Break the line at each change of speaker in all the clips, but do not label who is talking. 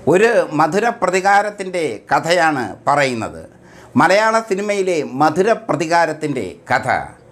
ഒരു മധുര പ്രതികാരത്തിൻ്റെ കഥയാണ് പറയുന്നത് മലയാള സിനിമയിലെ മധുര പ്രതികാരത്തിൻ്റെ കഥ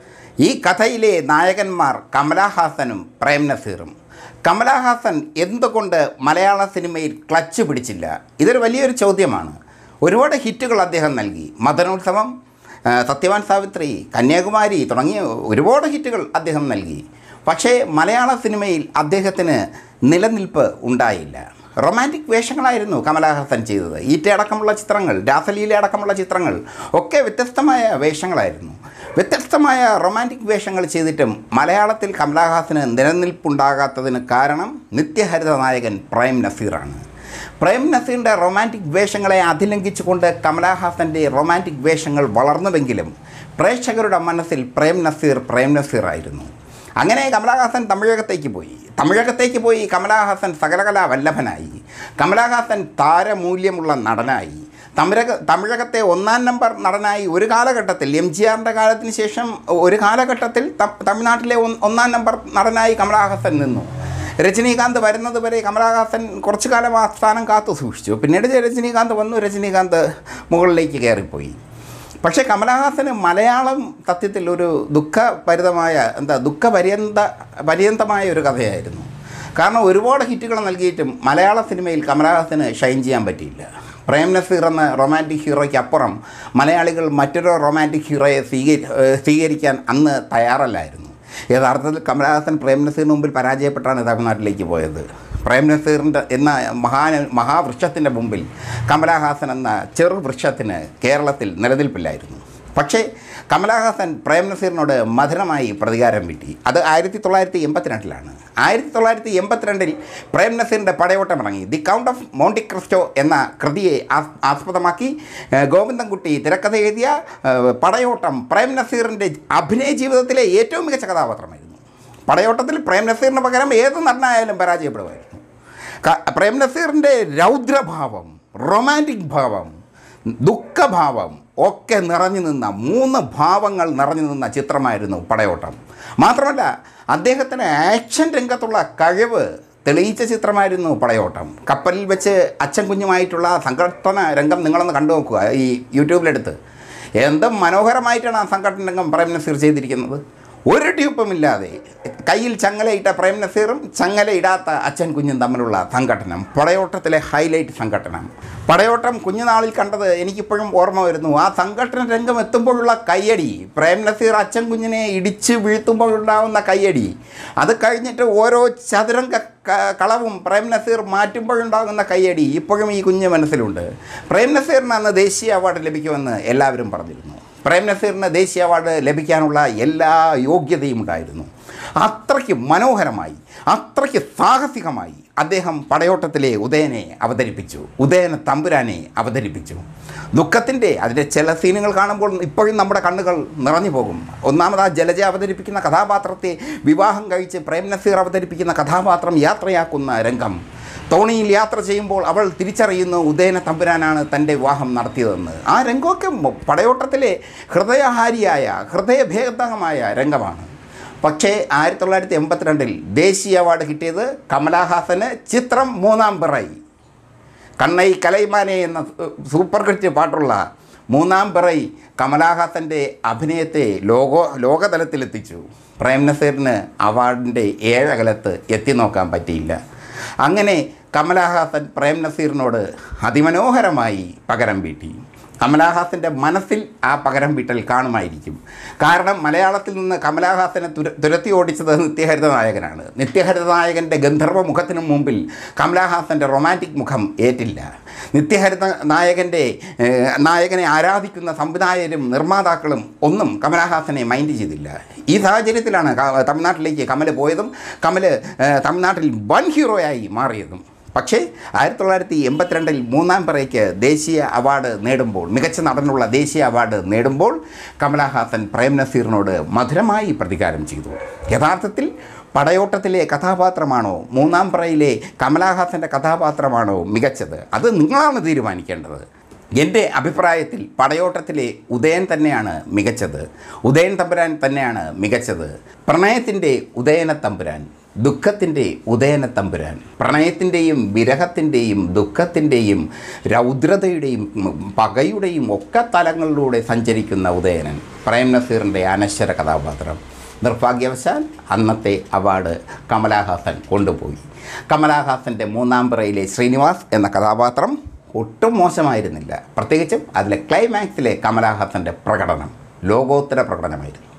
ഈ കഥയിലെ നായകന്മാർ കമലഹാസനും പ്രേം നസീറും കമലഹാസൻ എന്തുകൊണ്ട് മലയാള സിനിമയിൽ ക്ലച്ച് പിടിച്ചില്ല ഇതൊരു വലിയൊരു ചോദ്യമാണ് ഒരുപാട് ഹിറ്റുകൾ അദ്ദേഹം നൽകി മദനോത്സവം ആ, സത്യവാൻ സാവിത്രി കന്യാകുമാരി തുടങ്ങിയ ഒരുപാട് ഹിറ്റുകൾ അദ്ദേഹം നൽകി പക്ഷേ മലയാള സിനിമയിൽ അദ്ദേഹത്തിന് നിലനിൽപ്പ് ഉണ്ടായില്ല റൊമാൻറ്റിക് വേഷങ്ങളായിരുന്നു കമലഹാസൻ ചെയ്തത് ഈറ്റ അടക്കമുള്ള ചിത്രങ്ങൾ രാസലീല അടക്കമുള്ള ചിത്രങ്ങൾ ഒക്കെ വ്യത്യസ്തമായ വേഷങ്ങളായിരുന്നു വ്യത്യസ്തമായ റൊമാൻറ്റിക് വേഷങ്ങൾ ചെയ്തിട്ടും മലയാളത്തിൽ കമലഹാസന് നിലനിൽപ്പുണ്ടാകാത്തതിന് കാരണം നിത്യഹരിത നായകൻ പ്രേം നസീറാണ് പ്രേം നസീറിൻ്റെ റൊമാൻറ്റിക് വേഷങ്ങളെ അതിലംഘിച്ചുകൊണ്ട് കമലഹാസൻ്റെ റൊമാൻറ്റിക് വേഷങ്ങൾ വളർന്നുവെങ്കിലും പ്രേക്ഷകരുടെ മനസ്സിൽ പ്രേം നസീർ പ്രേം നസീറായിരുന്നു അങ്ങനെ കമലഹാസൻ തമിഴകത്തേക്ക് പോയി തമിഴകത്തേക്ക് പോയി കമലഹാസൻ സകലകലാ വല്ലഭനായി കമലഹാസൻ താരമൂല്യമുള്ള നടനായി തമിഴക തമിഴകത്തെ ഒന്നാം നമ്പർ നടനായി ഒരു കാലഘട്ടത്തിൽ എം ജി ആറിൻ്റെ കാലത്തിന് ശേഷം ഒരു കാലഘട്ടത്തിൽ ത- തമിഴ്നാട്ടിലെ ഒന്ന് ഒന്നാം നമ്പർ നടനായി കമലഹാസൻ നിന്നു രജനീകാന്ത് വരുന്നത് വരെ കമലഹാസൻ കുറച്ചു കാലം ആ സ്ഥാനം കാത്തു സൂക്ഷിച്ചു പിന്നീട് രജനീകാന്ത് വന്നു രജനീകാന്ത് മുകളിലേക്ക് കയറിപ്പോയി പക്ഷേ കമലഹാസന് മലയാളം സത്യത്തിൽ ഒരു ദുഃഖഭരിതമായ എന്താ ദുഃഖപര്യന്ത പര്യന്തമായ ഒരു കഥയായിരുന്നു കാരണം ഒരുപാട് ഹിറ്റുകൾ നൽകിയിട്ടും മലയാള സിനിമയിൽ കമലഹാസന് ഷൈൻ ചെയ്യാൻ പറ്റിയില്ല പ്രേം നസീർ എന്ന റൊമാൻറ്റിക് ഹീറോയ്ക്ക് അപ്പുറം മലയാളികൾ മറ്റൊരു റൊമാൻറ്റിക് ഹീറോയെ സ്വീകരി ഏഹ് സ്വീകരിക്കാൻ അന്ന് തയ്യാറല്ലായിരുന്നു യഥാർത്ഥത്തിൽ കമലഹാസൻ പ്രേം നസീറിന് മുമ്പിൽ പരാജയപ്പെട്ടാണ് തമിഴ്നാട്ടിലേക്ക് പോയത് പ്രേം നസീറിൻ്റെ എന്ന മഹാ മഹാവൃക്ഷത്തിൻ്റെ മുമ്പിൽ കമലഹാസൻ എന്ന ചെറു വൃക്ഷത്തിന് കേരളത്തിൽ നിലനിൽപ്പില്ലായിരുന്നു പക്ഷേ കമലഹാസൻ പ്രേം നസീറിനോട് മധുരമായി പ്രതികാരം വീട്ടി അത് ആയിരത്തി തൊള്ളായിരത്തി എൺപത്തിരണ്ടിലാണ് ആയിരത്തി തൊള്ളായിരത്തി എൺപത്തിരണ്ടിൽ പ്രേം നസീറിൻ്റെ പടയോട്ടം ഇറങ്ങി the Count of Monte Cristo എന്ന കൃതിയെ ആസ്- ആസ്പദമാക്കി ഏഹ്, ഗോവിന്ദൻകുട്ടി തിരക്കഥ എഴുതിയ ഏഹ്, പടയോട്ടം പ്രേം നസീറിൻ്റെ അഭിനയ ജീവിതത്തിലെ ഏറ്റവും മികച്ച കഥാപാത്രമായിരുന്നു പടയോട്ടത്തിൽ പ്രേം നസീറിന് പകരം ഏത് നടനായാലും പരാജയപ്പെടുമായിരുന്നു ക- പ്രേം നസീറിൻ്റെ രൗദ്രഭാവം റൊമാൻറ്റിക് ഭാവം ദുഃഖഭാവം ഒക്കെ നിറഞ്ഞു നിന്ന മൂന്ന് ഭാവങ്ങൾ നിറഞ്ഞു നിന്ന ചിത്രമായിരുന്നു പടയോട്ടം മാത്രമല്ല അദ്ദേഹത്തിന് ആക്ഷൻ രംഗത്തുള്ള കഴിവ് തെളിയിച്ച ചിത്രമായിരുന്നു പടയോട്ടം കപ്പലിൽ വെച്ച് അച്ഛൻ കുഞ്ഞുമായിട്ടുള്ള സംഘടന രംഗം നിങ്ങളൊന്ന് കണ്ടു നോക്കുക ഈ യൂട്യൂബിലെടുത്ത് എന്ത് മനോഹരമായിട്ടാണ് ആ സംഘടന രംഗം പ്രേം നസീർ ചെയ്തിരിക്കുന്നത് ഒരു ട്യൂപ്പുമില്ലാതെ കയ്യിൽ ചങ്ങലയിട്ട പ്രേം നസീറും ചങ്ങലയിടാത്ത അച്ഛൻ കുഞ്ഞും തമ്മിലുള്ള സംഘടനം പടയോട്ടത്തിലെ ഹൈലൈറ്റ് സംഘടനം പടയോട്ടം കുഞ്ഞുനാളിൽ കണ്ടത് എനിക്കിപ്പോഴും ഓർമ്മ വരുന്നു ആ സംഘടന രംഗം എത്തുമ്പോഴുള്ള കയ്യടി പ്രേം നസീർ അച്ഛൻ കുഞ്ഞിനെ ഇടിച്ച് വീഴ്ത്തുമ്പോഴുണ്ടാവുന്ന കയ്യടി അത് കഴിഞ്ഞിട്ട് ഓരോ ചതുരംഗ ക- കളവും പ്രേം നസീർ മാറ്റുമ്പോഴുണ്ടാകുന്ന കയ്യടി ഇപ്പോഴും ഈ കുഞ്ഞ് മനസ്സിലുണ്ട് പ്രേം നസീറിന് അന്ന് ദേശീയ അവാർഡ് ലഭിക്കുമെന്ന് എല്ലാവരും പറഞ്ഞിരുന്നു പ്രേം നസീറിന് ദേശീയ അവാർഡ് ലഭിക്കാനുള്ള എല്ലാ യോഗ്യതയും ഉണ്ടായിരുന്നു അത്രയ്ക്ക് മനോഹരമായി അത്രയ്ക്ക് സാഹസികമായി അദ്ദേഹം പടയോട്ടത്തിലെ ഉദയനെ അവതരിപ്പിച്ചു ഉദയന തമ്പുരാനെ അവതരിപ്പിച്ചു ദുഃഖത്തിൻ്റെ അതിൻ്റെ ചില സീനുകൾ കാണുമ്പോൾ ഇപ്പോഴും നമ്മുടെ കണ്ണുകൾ നിറഞ്ഞു പോകും ഒന്നാമത് ആ ജലജ അവതരിപ്പിക്കുന്ന കഥാപാത്രത്തെ വിവാഹം കഴിച്ച് പ്രേം നസീർ അവതരിപ്പിക്കുന്ന കഥാപാത്രം യാത്രയാക്കുന്ന രംഗം തോണിയിൽ യാത്ര ചെയ്യുമ്പോൾ അവൾ തിരിച്ചറിയുന്നു ഉദയന തമ്പുരാനാണ് തൻ്റെ വിവാഹം നടത്തിയതെന്ന് ആ രംഗമൊക്കെ മ- പടയോട്ടത്തിലെ ഹൃദയഹാരിയായ ഹൃദയഭേദകമായ രംഗമാണ് പക്ഷേ ആയിരത്തി തൊള്ളായിരത്തി എൺപത്തിരണ്ടിൽ ദേശീയ അവാർഡ് കിട്ടിയത് കമലഹാസന് ചിത്രം മൂന്നാം പിറൈ കണ്ണൈ കലൈമാനെ എന്ന സു- സൂപ്പർ ഹിറ്റ് പാട്ടുള്ള മൂന്നാം പിറൈ കമലഹാസൻ്റെ അഭിനയത്തെ ലോകോ ലോകതലത്തിലെത്തിച്ചു പ്രേം നസീറിന് അവാർഡിൻ്റെ ഏഴകലത്ത് എത്തി നോക്കാൻ പറ്റിയില്ല അങ്ങനെ കമലഹാസൻ പ്രേം നസീറിനോട് അതിമനോഹരമായി പകരം വീട്ടി കമലഹാസൻ്റെ മനസ്സിൽ ആ പകരം വീട്ടൽ കാണുമായിരിക്കും കാരണം മലയാളത്തിൽ നിന്ന് കമലഹാസനെ തുര തുരത്തി ഓടിച്ചത് നിത്യഹരിത നായകനാണ് നിത്യഹരിത നായകൻ്റെ ഗന്ധർവ മുഖത്തിനു മുമ്പിൽ കമലഹാസൻ്റെ റൊമാൻറ്റിക് മുഖം ഏറ്റില്ല നിത്യഹരിത നായകൻ്റെ ഏഹ്, നായകനെ ആരാധിക്കുന്ന സംവിധായകരും നിർമ്മാതാക്കളും ഒന്നും കമലഹാസനെ മൈൻഡ് ചെയ്തില്ല ഈ സാഹചര്യത്തിലാണ് ക- തമിഴ്നാട്ടിലേക്ക് കമൽ പോയതും കമൽ ഏഹ്, തമിഴ്നാട്ടിൽ വൻ ഹീറോയായി മാറിയതും പക്ഷേ ആയിരത്തി തൊള്ളായിരത്തി എൺപത്തിരണ്ടിൽ മൂന്നാം പിറയ്ക്ക് ദേശീയ അവാർഡ് നേടുമ്പോൾ മികച്ച നടനുള്ള ദേശീയ അവാർഡ് നേടുമ്പോൾ കമലഹാസൻ പ്രേം നസീറിനോട് മധുരമായി പ്രതികാരം ചെയ്തു യഥാർത്ഥത്തിൽ പടയോട്ടത്തിലെ കഥാപാത്രമാണോ മൂന്നാം പിറയിലെ കമലഹാസൻ്റെ കഥാപാത്രമാണോ മികച്ചത് അത് നിങ്ങളാണ് തീരുമാനിക്കേണ്ടത് എൻ്റെ അഭിപ്രായത്തിൽ പടയോട്ടത്തിലെ ഉദയൻ തന്നെയാണ് മികച്ചത് ഉദയൻ തമ്പുരാൻ തന്നെയാണ് മികച്ചത് പ്രണയത്തിൻ്റെ ഉദയന തമ്പുരാൻ ദുഃഖത്തിൻ്റെ ഉദയന തമ്പുരാൻ പ്രണയത്തിൻ്റെയും വിരഹത്തിൻ്റെയും ദുഃഖത്തിൻ്റെയും രൗദ്രതയുടെയും ഉം, പകയുടെയും ഒക്കെ തലങ്ങളിലൂടെ സഞ്ചരിക്കുന്ന ഉദയനൻ പ്രേം നസീറിൻ്റെ അനശ്വര കഥാപാത്രം നിർഭാഗ്യവശാൽ അന്നത്തെ അവാർഡ് കമലാഹാസൻ കൊണ്ടുപോയി കമലാഹാസൻ്റെ മൂന്നാം പിറയിലെ ശ്രീനിവാസ് എന്ന കഥാപാത്രം ഒട്ടും മോശമായിരുന്നില്ല പ്രത്യേകിച്ചും അതിലെ ക്ലൈമാക്സിലെ കമലാഹാസൻ്റെ പ്രകടനം ലോകോത്തര പ്രകടനമായിരുന്നു